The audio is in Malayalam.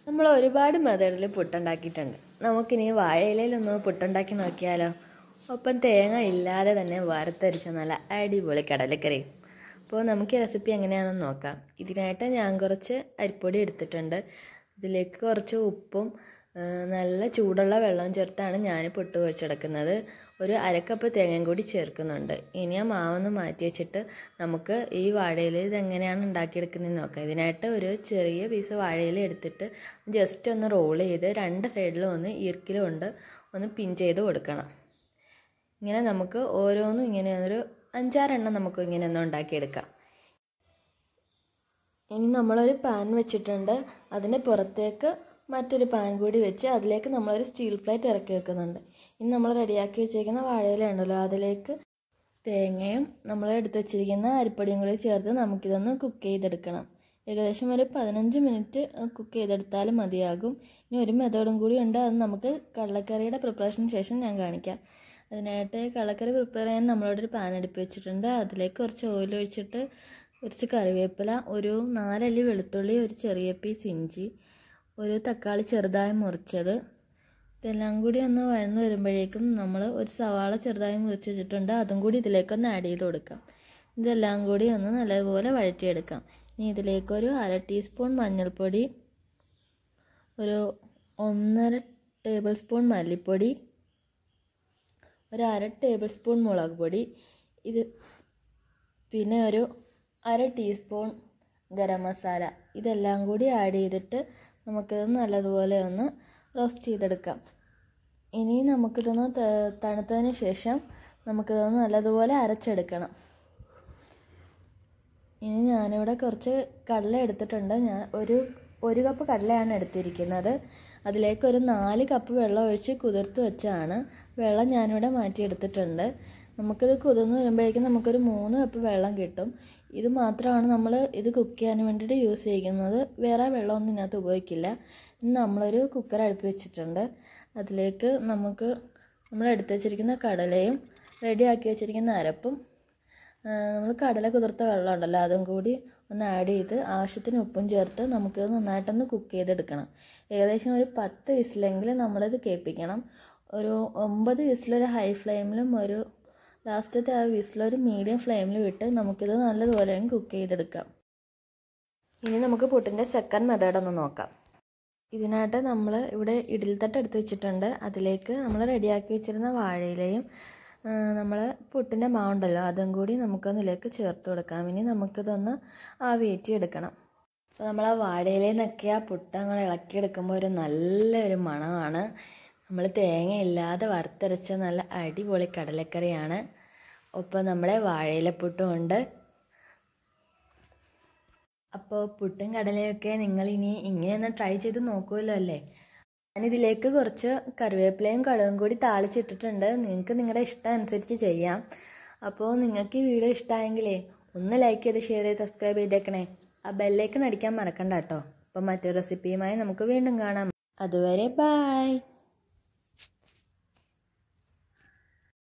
നമ്മൾ ഒരുപാട് മെത്തേഡിൽ പുട്ടുണ്ടാക്കിയിട്ടുണ്ട് നമുക്കിനി വാഴയിലയിലൊന്ന് പുട്ടുണ്ടാക്കി നോക്കിയാലോ ഒപ്പം തേങ്ങ ഇല്ലാതെ തന്നെ വറുത്തരിച്ച നല്ല അടിപൊളി കടലക്കറി അപ്പോൾ നമുക്ക് ഈ റെസിപ്പി എങ്ങനെയാണെന്ന് നോക്കാം ഇതിനായിട്ട് ഞാൻ കുറച്ച് അരിപ്പൊടി എടുത്തിട്ടുണ്ട് ഇതിലേക്ക് കുറച്ച് ഉപ്പും ആ, നല്ല ചൂടുള്ള വെള്ളം ചേർത്താണ് ഞാൻ പുട്ട് കുഴച്ചെടുക്കുന്നത് ഒരു അരക്കപ്പ് തേങ്ങയും കൂടി ചേർക്കുന്നുണ്ട് ഇനി ആ മാവൊന്ന് മാറ്റി വെച്ചിട്ട് നമുക്ക് ഈ വാഴയിൽ ഇതെങ്ങനെയാണ് ഉണ്ടാക്കിയെടുക്കുന്നതെന്ന് നോക്കാം ഇതിനായിട്ട് ഒരു ചെറിയ പീസ് വാഴയില എടുത്തിട്ട് ജസ്റ്റ് ഒന്ന് റോൾ ചെയ്ത് രണ്ട് സൈഡിലും ഒന്ന് ഈർക്കിലും കൊണ്ട് ഒന്ന് പിൻ ചെയ്ത് കൊടുക്കണം ഇങ്ങനെ നമുക്ക് ഓരോന്നും ഇങ്ങനെ ഒരു അഞ്ചാറെണ്ണം നമുക്ക് ഇങ്ങനെ ഒന്ന് ഉണ്ടാക്കിയെടുക്കാം ഇനി നമ്മളൊരു പാൻ വെച്ചിട്ടുണ്ട് അതിന് പുറത്തേക്ക് മറ്റൊരു പാൻ കൂടി വെച്ച് അതിലേക്ക് നമ്മളൊരു സ്റ്റീൽ പ്ലേറ്റ് ഇറക്കി വെക്കുന്നുണ്ട് ഇനി നമ്മൾ റെഡിയാക്കി വെച്ചിരിക്കുന്ന വാഴയില ഉണ്ടല്ലോ അതിലേക്ക് തേങ്ങയും നമ്മൾ എടുത്ത് വെച്ചിരിക്കുന്ന അരിപ്പൊടിയും കൂടി ചേർത്ത് നമുക്കിതൊന്ന് കുക്ക് ചെയ്തെടുക്കണം ഏകദേശം ഒരു പതിനഞ്ച് മിനിറ്റ് കുക്ക് ചെയ്തെടുത്താലും മതിയാകും ഇനി ഒരു മെത്തേഡും കൂടി ഉണ്ട് അത് നമുക്ക് കടലക്കറിയുടെ പ്രിപ്പറേഷന് ശേഷം ഞാൻ കാണിക്കാം അതിനായിട്ട് കടലക്കറി പ്രിപ്പയർ ചെയ്യാൻ നമ്മളോട് ഒരു പാൻ അടുപ്പി വെച്ചിട്ടുണ്ട് അതിലേക്ക് കുറച്ച് ഓയിൽ ഒഴിച്ചിട്ട് കുറച്ച് കറിവേപ്പില ഒരു നാലല്ലി വെളുത്തുള്ളി ഒരു ചെറിയ പീസ് ഇഞ്ചി ഒരു തക്കാളി ചെറുതായി മുറിച്ചത് ഇതെല്ലാം കൂടി ഒന്ന് വഴന്ന് വരുമ്പോഴേക്കും നമ്മൾ ഒരു സവാള ചെറുതായി മുറിച്ച് വെച്ചിട്ടുണ്ട് അതും കൂടി ഇതിലേക്കൊന്ന് ആഡ് ചെയ്ത് കൊടുക്കാം ഇതെല്ലാം കൂടി ഒന്ന് നല്ലതുപോലെ വഴറ്റിയെടുക്കാം ഇനി ഇതിലേക്കൊരു അര ടീസ്പൂൺ മഞ്ഞൾപ്പൊടി ഒരു ഒന്നര ടേബിൾ സ്പൂൺ മല്ലിപ്പൊടി ഒരു അര ടേബിൾ സ്പൂൺ മുളക് പൊടി ഇത് പിന്നെ ഒരു അര ടീസ്പൂൺ ഗരം മസാല ഇതെല്ലാം കൂടി ആഡ് ചെയ്തിട്ട് നമുക്കിത് നല്ലതുപോലെ ഒന്ന് റോസ്റ്റ് ചെയ്തെടുക്കാം ഇനി നമുക്കിതൊന്ന് ത- തണുത്തതിന് ശേഷം നമുക്കിതൊന്ന് നല്ലതുപോലെ അരച്ചെടുക്കണം ഇനി ഞാനിവിടെ കുറച്ച് കടല എടുത്തിട്ടുണ്ട് ഞാൻ ഒരു ഒരു കപ്പ് കടലയാണ് എടുത്തിരിക്കുന്നത് അതിലേക്ക് ഒരു നാല് കപ്പ് വെള്ളം ഒഴിച്ച് കുതിർത്ത് വെച്ചാണ് വെള്ളം ഞാനിവിടെ മാറ്റിയെടുത്തിട്ടുണ്ട് നമുക്കിത് കുതിർന്ന് വരുമ്പോഴേക്കും നമുക്കൊരു മൂന്ന് കപ്പ് വെള്ളം കിട്ടും ഇത് മാത്രമാണ് നമ്മൾ ഇത് കുക്ക് ചെയ്യാൻ വേണ്ടിയിട്ട് യൂസ് ചെയ്യുന്നത് വേറെ വെള്ളമൊന്നും ഇതിനകത്ത് ഉപയോഗിക്കില്ല ഇനി നമ്മളൊരു കുക്കർ അടുപ്പ് വെച്ചിട്ടുണ്ട് അതിലേക്ക് നമുക്ക് നമ്മൾ എടുത്ത് വെച്ചിരിക്കുന്ന കടലയും റെഡിയാക്കി വെച്ചിരിക്കുന്ന അരപ്പും നമ്മൾ കടല കുതിർത്ത വെള്ളം ഉണ്ടല്ലോ അതും കൂടി ഒന്ന് ആഡ് ചെയ്ത് ആവശ്യത്തിന് ഉപ്പും ചേർത്ത് നമുക്ക് നന്നായിട്ടൊന്ന് കുക്ക് ചെയ്തെടുക്കണം ഏകദേശം ഒരു പത്ത് വിസിലെങ്കിലും നമ്മളിത് കേൾപ്പിക്കണം ഒരു ഒമ്പത് വിസിലൊരു ഹൈ ഫ്ലെയിമിലും ഒരു ലാസ്റ്റത്തെ ആ വിസിലൊരു മീഡിയം ഫ്ലെയിമിൽ വിട്ട് നമുക്കിത് നല്ലതുപോലെ കുക്ക് ചെയ്തെടുക്കാം ഇനി നമുക്ക് പുട്ടിൻ്റെ സെക്കൻഡ് മെത്തേഡ് ഒന്ന് നോക്കാം ഇതിനായിട്ട് നമ്മൾ ഇവിടെ ഇഡലിത്തട്ട് എടുത്ത് വെച്ചിട്ടുണ്ട് അതിലേക്ക് നമ്മൾ റെഡിയാക്കി വെച്ചിരുന്ന വാഴയിലയും നമ്മൾ പുട്ടിൻ്റെ മാവുണ്ടല്ലോ അതും കൂടി നമുക്കൊന്നിലേക്ക് ചേർത്ത് കൊടുക്കാം ഇനി നമുക്കിതൊന്ന് ആവിയേറ്റി എടുക്കണം അപ്പോൾ നമ്മൾ ആ വാഴയിലയിൽ നിന്നൊക്കെ ആ പുട്ട് അങ്ങനെ ഇളക്കിയെടുക്കുമ്പോൾ ഒരു നല്ലൊരു മണമാണ് നമ്മൾ തേങ്ങയില്ലാതെ വറുത്തരച്ച നല്ല അടിപൊളി കടലക്കറിയാണ് ഒപ്പം നമ്മുടെ വാഴയിലപ്പുട്ടും ഉണ്ട് അപ്പോൾ പുട്ടും കടലയൊക്കെ നിങ്ങൾ ഇനി ഇങ്ങനെയൊന്ന് ട്രൈ ചെയ്ത് നോക്കുമല്ലോ അല്ലേ ഞാനിതിലേക്ക് കുറച്ച് കറിവേപ്പിലയും കടുകും കൂടി താളിച്ചിട്ടിട്ടുണ്ട് നിങ്ങൾക്ക് നിങ്ങളുടെ ഇഷ്ടം അനുസരിച്ച് ചെയ്യാം അപ്പോൾ നിങ്ങൾക്ക് ഈ വീഡിയോ ഇഷ്ടമായെങ്കിലേ ഒന്ന് ലൈക്ക് ചെയ്ത് ഷെയർ ചെയ്ത് സബ്സ്ക്രൈബ് ചെയ്തേക്കണേ ആ ബെല്ലേക്കൺ അടിക്കാൻ മറക്കണ്ട കേട്ടോ അപ്പോൾ മറ്റൊരു റെസിപ്പിയുമായി നമുക്ക് വീണ്ടും കാണാം അതുവരെ ബായ്